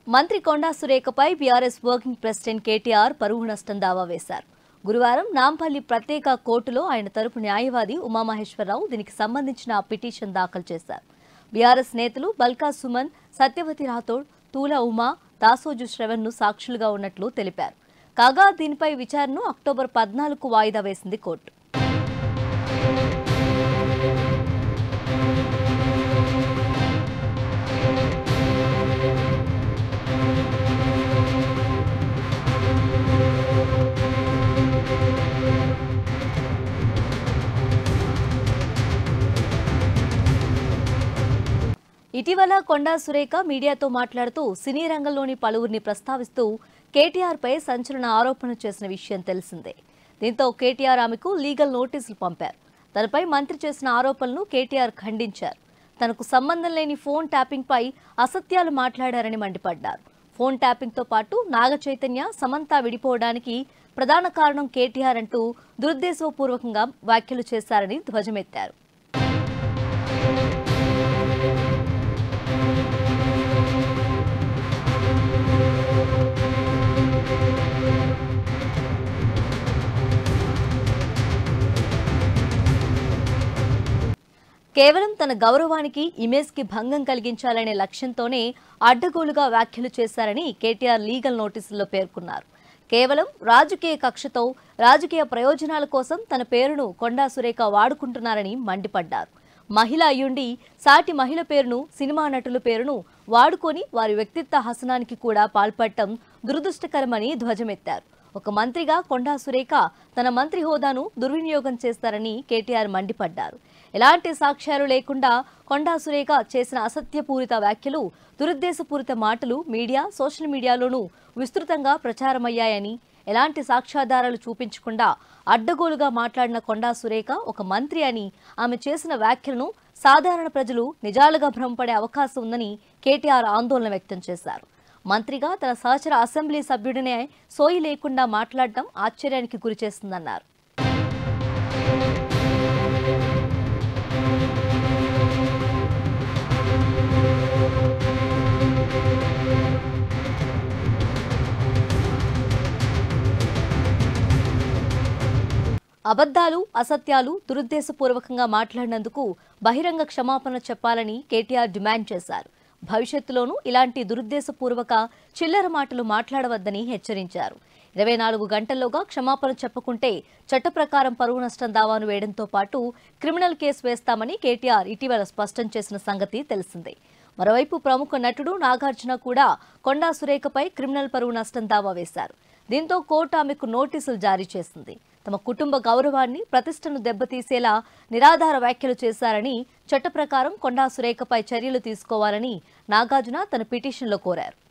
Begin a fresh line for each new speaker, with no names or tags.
మంత్రి కొండా సురేఖపై BRS working president KTR పరువు నష్టం దావా వేశారు గురువారం నాంపల్లి ప్రత్యేక కోర్టులో ఆయన తరపు న్యాయవాది ఉమామహేశ్వరరావు దీనికి సంబంధించిన పిటిషన్ దాఖలు చేశారు బీఆర్ఎస్ నేతలు బల్కా సుమన్ సత్యవతి రాథోడ్ తూల ఉమా దాసోజు శ్రవణ్ను సాక్షులుగా ఉన్నట్లు తెలిపారు కాగా దీనిపై విచారణను అక్టోబర్ పద్నాలుగు వాయిదా వేసింది కోర్టు ఇటీవల కొండా సురేఖ మీడియాతో మాట్లాడుతూ సినీ రంగంలోని పలువురిని ప్రస్తావిస్తూ కేటీఆర్ పై సంచలన ఆరోపణలు చేసిన విషయం తెలిసిందే దీంతో కేటీఆర్ ఆమెకు లీగల్ నోటీసులు పంపారు తనపై మంత్రి చేసిన ఆరోపణలను కేటీఆర్ ఖండించారు తనకు సంబంధం లేని ఫోన్ ట్యాపింగ్ పై అసత్యాలు మాట్లాడారని మండిపడ్డారు ఫోన్ ట్యాపింగ్ తో పాటు నాగ చైతన్య సమంత విడిపోవడానికి ప్రధాన కారణం కేటీఆర్ అంటూ దురుద్దేశపూర్వకంగా వ్యాఖ్యలు చేశారని ధ్వజమెత్తారు కేవలం తన గౌరవానికి ఇమేజ్ కి భంగం కలిగించాలనే లక్ష్యంతోనే అడ్డగోలుగా వ్యాఖ్యలు చేశారని కేటీఆర్ లీగల్ నోటీసుల్లో పేర్కొన్నారు కేవలం రాజకీయ కక్షతో రాజకీయ ప్రయోజనాల కోసం తన పేరును కొండా సురేఖ వాడుకుంటున్నారని మండిపడ్డారు మహిళ అయ్యుండి సాటి మహిళ పేరును సినిమా నటుల పేరును వాడుకొని వారి వ్యక్తిత్వ హసనానికి కూడా పాల్పడటం దురదృష్టకరమని ధ్వజమెత్తారు ఒక మంత్రిగా కొండా సురేఖ తన మంత్రి హోదాను దుర్వినియోగం చేస్తారని కేటీఆర్ మండిపడ్డారు ఎలాంటి సాక్ష్యాలు లేకుండా కొండా సురేఖ చేసిన అసత్యపూరిత వ్యాఖ్యలు దురుద్దేశపూరిత మాటలు మీడియా సోషల్ మీడియాలోనూ విస్తృతంగా ప్రచారమయ్యాయని ఎలాంటి సాక్ష్యాధారాలు చూపించకుండా అడ్డగోలుగా మాట్లాడిన కొండా సురేఖ ఒక మంత్రి అని ఆమె చేసిన వ్యాఖ్యలను సాధారణ ప్రజలు నిజాలుగా భ్రమపడే అవకాశం ఉందని కేటీఆర్ ఆందోళన వ్యక్తం చేశారు మంత్రిగా తన సహచర అసెంబ్లీ సభ్యుడినే సోయి లేకుండా మాట్లాడటం ఆశ్చర్యానికి గురిచేస్తుందన్నారు అబద్ధాలు అసత్యాలు దురుద్దేశపూర్వకంగా మాట్లాడినందుకు బహిరంగ క్షమాపణ చెప్పాలని కేటీఆర్ డిమాండ్ చేశారు భవిష్యత్తులోనూ ఇలాంటి దురుద్దేశపూర్వక చిల్లర మాటలు మాట్లాడవద్దని హెచ్చరించారు ఇరవై నాలుగు గంటల్లోగా క్షమాపణ చెప్పకుంటే చట్ట ప్రకారం పరువు నష్టం దావాను వేయడంతో పాటు క్రిమినల్ కేసు వేస్తామని కేటీఆర్ ఇటీవల స్పష్టం చేసిన సంగతి తెలిసిందే మరోవైపు ప్రముఖ నటుడు నాగార్జున కూడా కొండా సురేఖపై క్రిమినల్ పరువు నష్టం దావా వేశారు దీంతో కోర్టు ఆమెకు నోటీసులు జారీ చేసింది తమ కుటుంబ గౌరవాన్ని ప్రతిష్టను దెబ్బతీసేలా నిరాధార వ్యాఖ్యలు చేశారని చట్ట ప్రకారం కొండా సురేఖపై చర్యలు తీసుకోవాలని నాగార్జున తన పిటిషన్లో కోరారు